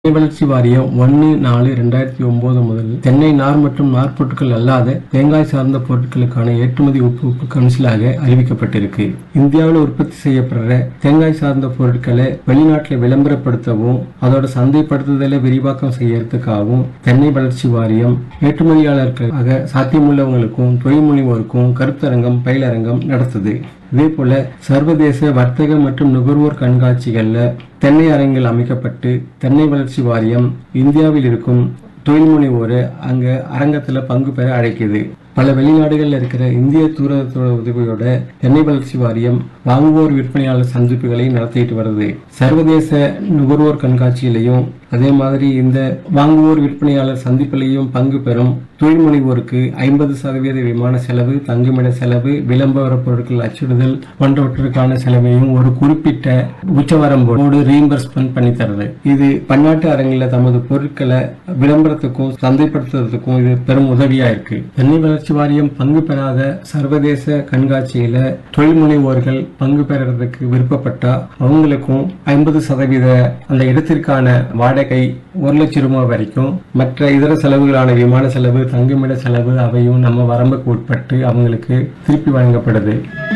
தென்னை வளர்ச்சி வாரியம் ஒன்று நாலு ரெண்டாயிரத்தி ஒன்பது முதல் தென்னை நார் மற்றும் நார் பொருட்கள் அல்லாத தேங்காய் சார்ந்த பொருட்களுக்கான ஏற்றுமதி ஒப்புவிப்பு கவுன்சிலாக அறிவிக்கப்பட்டிருக்கு இந்தியாவில் உற்பத்தி செய்யப்படுற தேங்காய் சார்ந்த பொருட்களை வெளிநாட்டில் விளம்பரப்படுத்தவும் அதோட சந்தைப்படுத்துதலை விரிவாக்கம் செய்யறதுக்காகவும் தென்னை வளர்ச்சி வாரியம் ஏற்றுமதியாளர்களுக்காக சாத்தியமுள்ளவங்களுக்கும் தொழில் முனைவோருக்கும் கருத்தரங்கம் பயிலரங்கம் நடத்துது இதே போல சர்வதேச வர்த்தக மற்றும் நுகர்வோர் கண்காட்சிகள்ல தென்னை அரங்கில் அமைக்கப்பட்டு தென்னை வளர்ச்சி வாரியம் இந்தியாவில் இருக்கும் தொழில் முனைவோரை அங்க அரங்கத்துல பங்கு பெற அழைக்குது பல வெளிநாடுகளில் இருக்கிற இந்திய தூரத்தோட உதவியோட தென்னை வளர்ச்சி வாரியம் வாங்குவோர் விற்பனையாளர் சந்திப்புகளை நடத்திட்டு வருது சர்வதேச நுகர்வோர் கண்காட்சியிலையும் அதே மாதிரி இந்த வாங்குவோர் விற்பனையாளர் சந்திப்பிலையும் பங்கு பெறும் தொழில் முனைவோருக்கு ஐம்பது சதவீத விமான செலவு தங்குமிட செலவு விளம்பர பொருட்கள் அச்சிடுதல் போன்றவற்றுக்கான செலவையும் ஒரு குறிப்பிட்ட உச்சவரம்போடு ரீஇம்பர்ஸ்மெண்ட் பண்ணி தருது இது பன்னாட்டு அரங்கில் தமது பொருட்களை விளம்பரத்துக்கும் சந்தைப்படுத்துறதுக்கும் இது பெரும் உதவியா இருக்கு தென்னை வளர்ச்சி வாரியம் பங்கு பெறாத சர்வதேச கண்காட்சியில தொழில் முனைவோர்கள் பங்கு பெறறதுக்கு விருப்பப்பட்டா அவங்களுக்கும் ஐம்பது சதவீத அந்த இடத்திற்கான வாடகை ஒரு லட்சம் ரூபாய் வரைக்கும் மற்ற இதர செலவுகளான விமான செலவு தங்குமிட செலவு அவையும் நம்ம வரம்புக்கு உட்பட்டு அவங்களுக்கு திருப்பி வழங்கப்படுது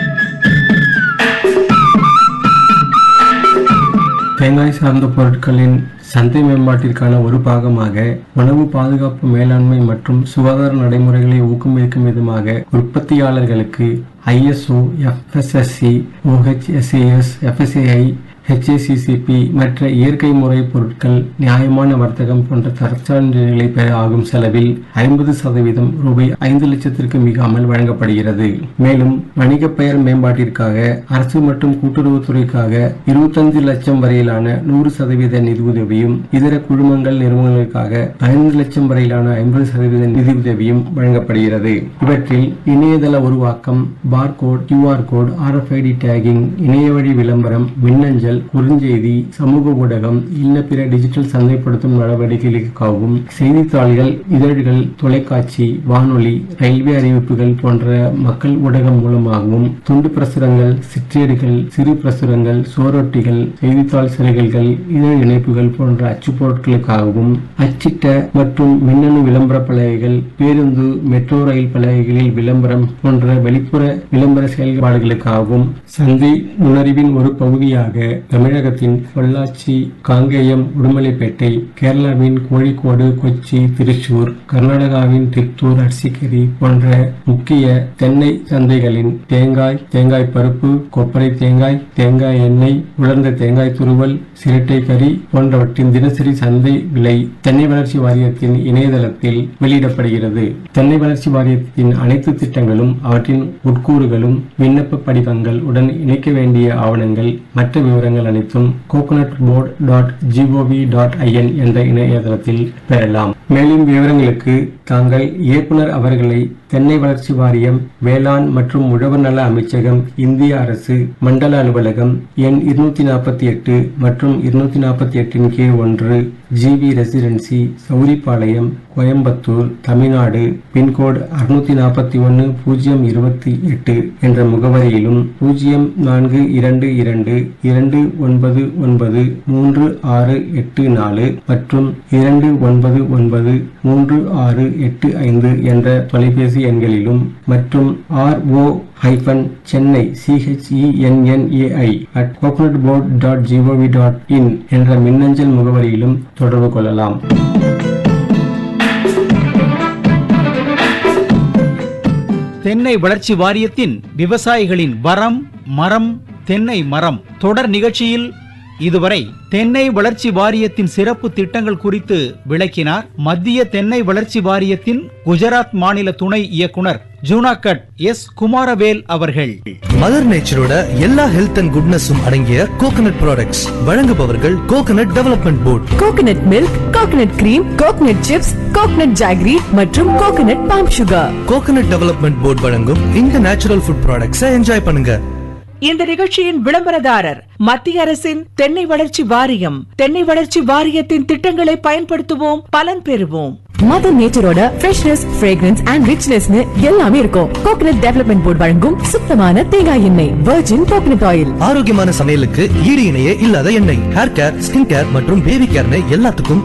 தேங்காய் சார்ந்த பொருட்களின் சந்தை மேம்பாட்டிற்கான ஒரு பாகமாக உணவு பாதுகாப்பு மேலாண்மை மற்றும் சுகாதார நடைமுறைகளை ஊக்குவிக்கும் விதமாக உற்பத்தியாளர்களுக்கு ISO FSSC OHSAS FSAI HACCP மற்ற இயற்கை முறை பொருட்கள் நியாயமான வர்த்தகம் போன்ற தரச்சான்றிதழ்களை பெற ஆகும் செலவில் ஐம்பது சதவீதம் ரூபாய் ஐந்து லட்சத்திற்கு மிகாமல் வழங்கப்படுகிறது மேலும் வணிக பெயர் மேம்பாட்டிற்காக அரசு மற்றும் கூட்டுறவுத்துறைக்காக இருபத்தஞ்சு லட்சம் வரையிலான நூறு சதவீத நிதியுதவியும் இதர குழுமங்கள் நிறுவனங்களுக்காக பதினைந்து லட்சம் வரையிலான ஐம்பது சதவீத நிதியுதவியும் வழங்கப்படுகிறது இவற்றில் இணையதள உருவாக்கம் barcode QR code RFID tagging இணைய வழி விளம்பரம் மின்னஞ்சல் குறுஞ்செய்தி சமூக ஊடகம் இன்ன பிற டிஜிட்டல் சந்தைப்படுத்தும் நடவடிக்கைகளுக்காகவும் செய்தித்தாள்கள் இதழ்கள் தொலைக்காட்சி வானொலி ரயில்வே அறிவிப்புகள் போன்ற மக்கள் ஊடகம் மூலமாகவும் துண்டு பிரசுரங்கள் சிற்றேடுகள் சிறு பிரசுரங்கள் சோரொட்டிகள் செய்தித்தாள் சிறைகள் இதழ் இணைப்புகள் போன்ற அச்சுப் பொருட்களுக்காகவும் அச்சிட்ட மற்றும் மின்னணு விளம்பர பலகைகள் பேருந்து மெட்ரோ ரயில் பலகைகளில் விளம்பரம் போன்ற வெளிப்புற விளம்பர செயல்பாடுகளுக்காகவும் சந்தை நுண்ணறிவின் ஒரு பகுதியாக தமிழகத்தின் பொள்ளாச்சி காங்கேயம் உடுமலைப்பேட்டை கேரளாவின் கோழிக்கோடு கொச்சி திருச்சூர் கர்நாடகாவின் திருத்தூர் அர்சிக்கரி போன்ற முக்கிய தென்னை சந்தைகளின் தேங்காய் தேங்காய் பருப்பு கொப்பரை தேங்காய் தேங்காய் எண்ணெய் உலர்ந்த தேங்காய் துருவல் சிரட்டை கறி போன்றவற்றின் தினசரி சந்தை விலை தென்னை வளர்ச்சி வாரியத்தின் இணையதளத்தில் வெளியிடப்படுகிறது தென்னை வளர்ச்சி வாரியத்தின் அனைத்து திட்டங்களும் அவற்றின் உட்கூறுகளும் விண்ணப்ப படிவங்கள் உடன் இணைக்க வேண்டிய ஆவணங்கள் மற்ற விவரங்கள் அனைத்தும் coconut board dot G O V dot I N என்ற இணையதளத்தில் பெறலாம் மேலும் விவரங்களுக்கு தாங்கள் இயக்குனர் அவர்களை தென்னை வளர்ச்சி வாரியம் வேளாண் மற்றும் உழவர் நல அமைச்சகம் இந்திய அரசு மண்டல அலுவலகம் எண் இருநூத்தி நாற்பத்தி எட்டு மற்றும் இருநூத்தி நாற்பத்தி எட்டின் கீழ் ஒன்று G V residency Sowripalayam Coimbatore Tamil Nadu pin code அறுநூத்தி நாற்பத்தி ஒன்று பூஜ்ஜியம் இருபத்தி எட்டு என்ற முகவரியிலும் பூஜ்ஜியம் நான்கு இரண்டு இரண்டு இரண்டு ஒன்பது ஒன்பது மூன்று ஆறு எட்டு நாலு மற்றும் இரண்டு ஒன்பது ஒன்பது மூன்று ஆறு எட்டு ஐந்து என்ற தொலைபேசி எண்களிலும் மற்றும் R O hyphen Chennai CHENNAI at coconut board dot G O V dot in என்ற மின்னஞ்சல் முகவரியிலும் தொடர்பு கொள்ளலாம் தென்னை வளர்ச்சி வாரியத்தின் விவசாயிகளின் வரம் மரம் தென்னை மரம் தொடர் நிகழ்ச்சியில் இதுவரை தென்னை வளர்ச்சி வாரியத்தின் சிறப்பு திட்டங்கள் குறித்து விளக்கினார் மத்திய தென்னை வளர்ச்சி வாரியத்தின் குஜராத் மாநில துணை இயக்குனர் ஜூனாகட் எஸ் குமாரவேல் அவர்கள் மதர் நேச்சரோட எல்லா ஹெல்த் அண்ட் குட்னஸும் அடங்கிய கோகனட் ப்ராடக்ட்ஸ் வழங்குபவர்கள் coconut development board coconut milk coconut cream coconut chips coconut jaggery மற்றும் coconut palm sugar coconut development board வழங்கும் இந்த நேச்சுரல் ஃபுட் ப்ராடக்ட்ஸை என்ஜாய் பண்ணுங்க இந்த நிகழ்ச்சியின் விளம்பரதாரர் மத்திய அரசின் தென்னை வளர்ச்சி வாரியம் தென்னை வளர்ச்சி வாரியத்தின் திட்டங்களை பயன்படுத்துவோம் பலன் பெறுவோம் மதர் நேச்சரோட ஃப்ரெஷ்னஸ் ஃப்ரேக்ரன்ஸ் அண்ட் ரிச்னஸ்னு எல்லாமே இருக்கும் கோகனட் டெவலப்மெண்ட் போர்டு வழங்கும் சுத்தமான தேங்காய் எண்ணெய் வெர்ஜின் கோகனட் ஆயில் ஆரோக்கியமான சமையலுக்கு ஈடு இணையே இல்லாத எண்ணெய் ஹேர் கேர் ஸ்கின் கேர் மற்றும் பேபி கேர்னு எல்லாத்துக்கும்